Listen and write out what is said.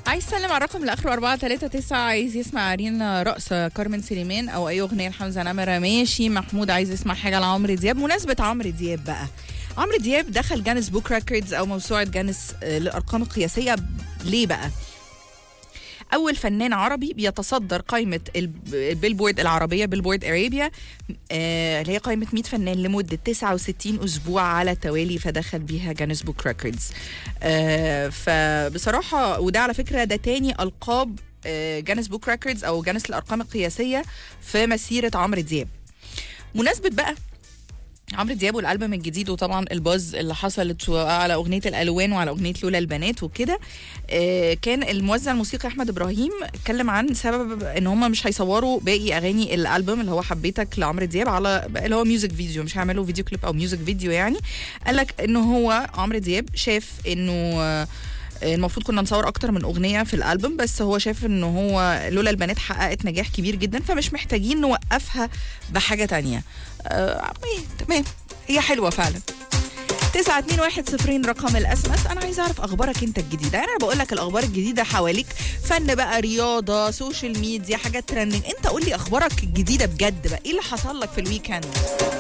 عايز سلم على الرقم اللي اخره 439 عايز يسمع ارينا رقص كارمن سليمان او اي اغنيه لحمزه نمره ماشي محمود عايز يسمع حاجه لعمرو دياب مناسبه عمرو دياب بقى عمرو دياب دخل جانس بوك ريكوردز او موسوعه جانس آه، للارقام القياسيه ليه بقى اول فنان عربي بيتصدر قائمه الب- البيلبورد العربيه بيلبورد ارابيا آه، اللي هي قائمه 100 فنان لمده 69 اسبوع على التوالي فدخل بيها جانس بوك ريكوردز آه، فبصراحه وده على فكره ده تاني القاب آه، جانس بوك ريكوردز او جانس الارقام القياسيه في مسيره عمرو دياب مناسبه بقى عمرو دياب والالبوم الجديد وطبعا الباز اللي حصلت على اغنيه الالوان وعلى اغنيه لولا البنات وكده آه، كان الموزع الموسيقي احمد ابراهيم اتكلم عن سبب ان هم مش هيصوروا باقي اغاني الالبوم اللي هو حبيتك لعمرو دياب على اللي هو ميوزك فيديو مش هيعملوا فيديو كليب او ميوزك فيديو يعني قال لك ان هو عمرو دياب شاف انه آه، المفروض كنا نصور اكتر من اغنيه في الالبوم بس هو شاف ان هو لولا البنات حققت نجاح كبير جدا فمش محتاجين نوقفها بحاجه تانية آه إيه، تمام هي حلوه فعلا 9 2 1 0 رقم الاس ام اس انا عايزه اعرف اخبارك انت الجديده يعني انا بقول لك الاخبار الجديده حواليك فن بقى رياضه سوشيال ميديا حاجات ترندنج انت قول لي اخبارك الجديده بجد بقى ايه اللي حصل لك في الويكند